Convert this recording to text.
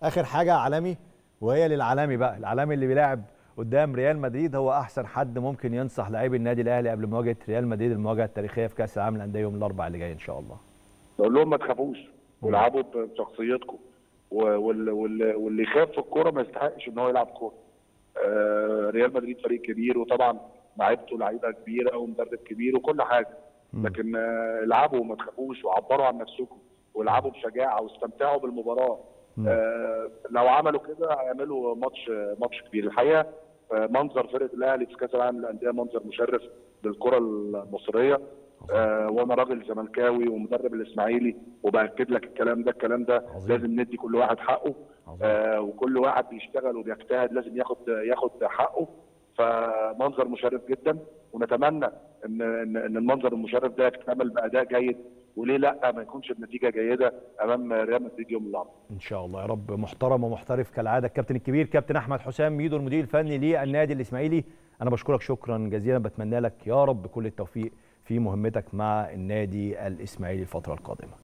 اخر حاجه عالمي وهي للعالمي بقى العالمي اللي بيلاعب قدام ريال مدريد هو احسن حد ممكن ينصح لاعبي النادي الاهلي قبل مواجهه ريال مدريد المواجهه التاريخيه في كاس العالم للانديه يوم الاربعاء اللي جاي ان شاء الله بقول لهم ما تخافوش والعبوا بشخصيتكم واللي, واللي, واللي يخاف في الكوره ما يستحقش ان هو يلعب كوره آه ريال مدريد فريق كبير وطبعا لعيبته لعيبه كبيره ومدرب كبير وكل حاجه لكن آه العبوا وما تخافوش وعبروا عن نفسكم والعبوا بشجاعه واستمتعوا بالمباراه آه لو عملوا كده هيعملوا ماتش ماتش كبير الحقيقه آه منظر فرقه الاهلي في كاس العالم للانديه منظر مشرف للكره المصريه آه وانا راجل زملكاوي ومدرب الاسماعيلي وباكد لك الكلام ده الكلام ده عظيم. لازم ندي كل واحد حقه آه وكل واحد بيشتغل وبيجتهد لازم ياخد ياخد حقه فمنظر مشرف جدا ونتمنى ان ان, إن المنظر المشرف ده يكتمل باداء جيد وليه لا ما يكونش بنتيجه جيده امام ريال مدريد يوم الاربعاء ان شاء الله يا رب محترم ومحترف كالعاده الكابتن الكبير كابتن احمد حسام ميدو المدير الفني للنادي الاسماعيلي انا بشكرك شكرا جزيلا بتمنى لك يا رب كل التوفيق في مهمتك مع النادي الاسماعيلي الفتره القادمه